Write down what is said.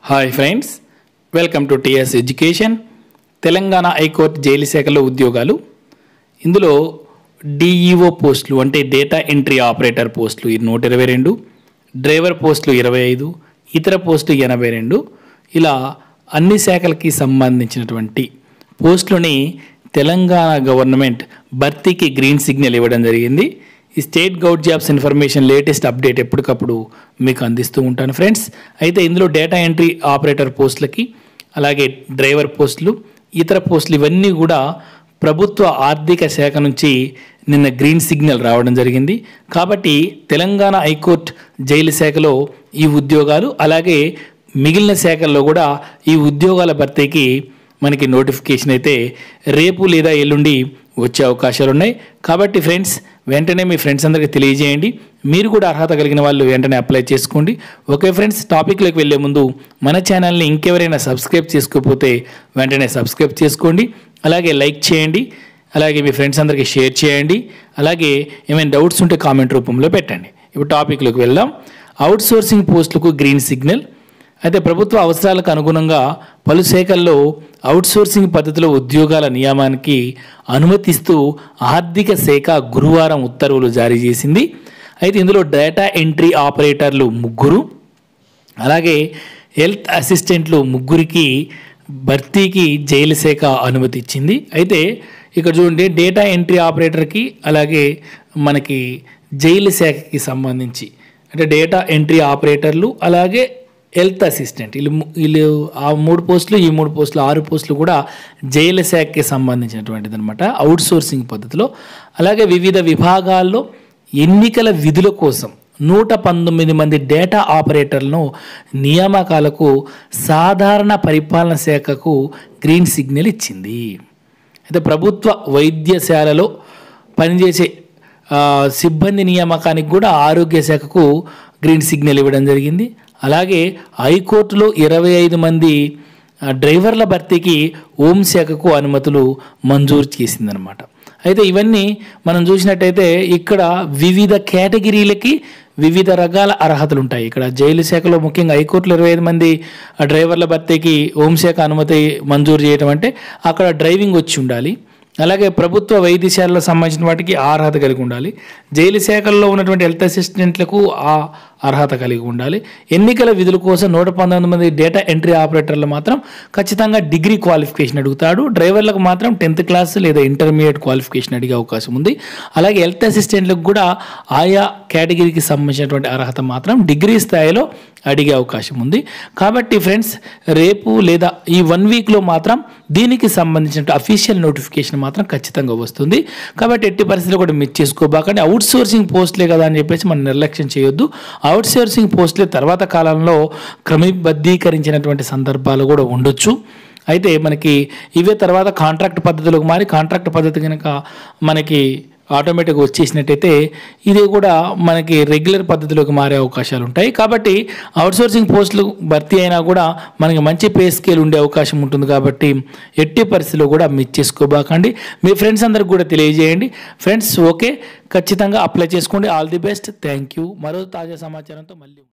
hi friends welcome to TS education Telangana high court jail శాఖలో ఉద్యోగాలు ఇందులో డిఈఓ పోస్టులు అంటే డేటా ఎంట్రీ ఆపరేటర్ పోస్టులు ఇది నూట ఇరవై రెండు డ్రైవర్ పోస్టులు ఇరవై ఐదు ఇతర పోస్టులు ఎనభై రెండు ఇలా అన్ని శాఖలకి సంబంధించినటువంటి పోస్టులని తెలంగాణ గవర్నమెంట్ భర్తీకి గ్రీన్ సిగ్నల్ ఇవ్వడం జరిగింది ఈ state govt jobs information latest update ఎప్పటికప్పుడు మీకు అందిస్తూ ఉంటాను ఫ్రెండ్స్ అయితే ఇందులో డేటా ఎంట్రీ ఆపరేటర్ పోస్టులకి అలాగే డ్రైవర్ పోస్టులు ఇతర పోస్టులు ఇవన్నీ కూడా ప్రభుత్వ ఆర్థిక శాఖ నుంచి నిన్న గ్రీన్ సిగ్నల్ రావడం జరిగింది కాబట్టి తెలంగాణ హైకోర్టు జైలు శాఖలో ఈ ఉద్యోగాలు అలాగే మిగిలిన శాఖల్లో కూడా ఈ ఉద్యోగాల భర్తీకి మనకి నోటిఫికేషన్ అయితే రేపు లేదా ఎల్లుండి వచ్చే అవకాశాలు ఉన్నాయి కాబట్టి ఫ్రెండ్స్ వెంటనే మీ ఫ్రెండ్స్ అందరికీ తెలియజేయండి మీరు కూడా అర్హత కలిగిన వాళ్ళు వెంటనే అప్లై చేసుకోండి ఓకే ఫ్రెండ్స్ టాపిక్లోకి వెళ్ళే ముందు మన ఛానల్ని ఇంకెవరైనా సబ్స్క్రైబ్ చేసుకోకపోతే వెంటనే సబ్స్క్రైబ్ చేసుకోండి అలాగే లైక్ చేయండి అలాగే మీ ఫ్రెండ్స్ అందరికీ షేర్ చేయండి అలాగే ఏమైనా డౌట్స్ ఉంటే కామెంట్ రూపంలో పెట్టండి ఇప్పుడు టాపిక్లోకి వెళ్దాం అవుట్ సోర్సింగ్ పోస్టులకు గ్రీన్ సిగ్నల్ అయితే ప్రభుత్వ అవసరాలకు అనుగుణంగా పలు శాఖల్లో అవుట్సోర్సింగ్ పద్ధతిలో ఉద్యోగాల నియామానికి అనుమతిస్తూ ఆర్థిక శాఖ గురువారం ఉత్తర్వులు జారీ చేసింది అయితే ఇందులో డేటా ఎంట్రీ ఆపరేటర్లు ముగ్గురు అలాగే హెల్త్ అసిస్టెంట్లు ముగ్గురికి భర్తీకి జైలు శాఖ అనుమతి ఇచ్చింది అయితే ఇక్కడ చూడండి డేటా ఎంట్రీ ఆపరేటర్కి అలాగే మనకి జైలు శాఖకి సంబంధించి అంటే డేటా ఎంట్రీ ఆపరేటర్లు అలాగే హెల్త్ అసిస్టెంట్ వీళ్ళు ము- వీళ్ళు ఆ మూడు పోస్టులు ఈ మూడు పోస్టులు ఆరు పోస్టులు కూడా జైలు శాఖకి సంబంధించినటువంటిది అనమాట అవుట్ సోర్సింగ్ పద్ధతిలో అలాగే వివిధ విభాగాల్లో ఎన్నికల విధుల కోసం నూట పంతొమ్మిది మంది డేటా ఆపరేటర్లను నియామకాలకు సాధారణ పరిపాలన శాఖకు గ్రీన్ సిగ్నల్ ఇచ్చింది అయితే ప్రభుత్వ వైద్యశాలలో పనిచేసే ఆ, సిబ్బంది నియామకానికి కూడా ఆరోగ్య శాఖకు గ్రీన్ సిగ్నల్ ఇవ్వడం జరిగింది అలాగే హైకోర్టులో ఇరవై ఐదు మంది ఆ, డ్రైవర్ల భర్తీకి హోంశాఖకు అనుమతులు మంజూరు చేసిందనమాట అయితే ఇవన్నీ మనం చూసినట్టయితే ఇక్కడ వివిధ కేటగిరీలకి వివిధ రకాల అర్హతలు ఉంటాయి ఇక్కడ జైలు శాఖలో ముఖ్యంగా హైకోర్టులో ఇరవై ఐదు మంది ఆ, డ్రైవర్ల భర్తీకి హోంశాఖ అనుమతి మంజూరు చేయడం అంటే అక్కడ డ్రైవింగ్ వచ్చి ఉండాలి అలాగే ప్రభుత్వ వైద్యశాలలో సంబంధించిన వాటికి ఆ అర్హత కలిగి ఉండాలి జైలు శాఖల్లో ఉన్నటువంటి హెల్త్ అసిస్టెంట్లకు ఆ అర్హత కలిగి ఉండాలి ఎన్నికల విధుల కోసం నూట పంతొమ్మిది మంది డేటా ఎంట్రీ ఆపరేటర్లు మాత్రం ఖచ్చితంగా డిగ్రీ క్వాలిఫికేషన్ అడుగుతాడు డ్రైవర్లకు మాత్రం టెన్త్ క్లాస్ లేదా ఇంటర్మీడియట్ క్వాలిఫికేషన్ అడిగే అవకాశం ఉంది అలాగే హెల్త్ అసిస్టెంట్లకు కూడా ఆయా కేటగిరీకి సంబంధించినటువంటి అర్హత మాత్రం డిగ్రీ స్థాయిలో అడిగే అవకాశం ఉంది కాబట్టి ఫ్రెండ్స్ రేపు లేదా ఈ వన్ వీక్లో మాత్రం దీనికి సంబంధించిన అఫీషియల్ నోటిఫికేషన్ మాత్రం ఖచ్చితంగా వస్తుంది కాబట్టి ఎట్టి పరిస్థితుల్లో కూడా మిస్ చేసుకోబాకండి అవుట్ సోర్సింగ్ పోస్టులే కదా అని చెప్పేసి మనం నిర్లక్ష్యం చేయొద్దు అవుట్ సోర్సింగ్ పోస్టులే తర్వాత కాలంలో క్రమబద్ధీకరించినటువంటి సందర్భాలు కూడా ఉండొచ్చు అయితే మనకి ఇవే తర్వాత కాంట్రాక్ట్ పద్ధతిలోకి మారి కాంట్రాక్ట్ పద్ధతి కనుక మనకి ఆటోమేటిక్గా వచ్చేసినట్టయితే ఇది కూడా మనకి రెగ్యులర్ పద్ధతిలోకి మారే అవకాశాలు ఉంటాయి కాబట్టి అవుట్సోర్సింగ్ పోస్టులు భర్తీ అయినా కూడా మనకి మంచి పే స్కేల్ ఉండే అవకాశం ఉంటుంది కాబట్టి ఎట్టి పరిస్థితిలో కూడా మిస్ చేసుకోబాకండి మీ ఫ్రెండ్స్ అందరికి కూడా తెలియజేయండి ఫ్రెండ్స్ ఓకే ఖచ్చితంగా అప్లై చేసుకోండి all the best thank you మరో తాజా సమాచారంతో మళ్ళీ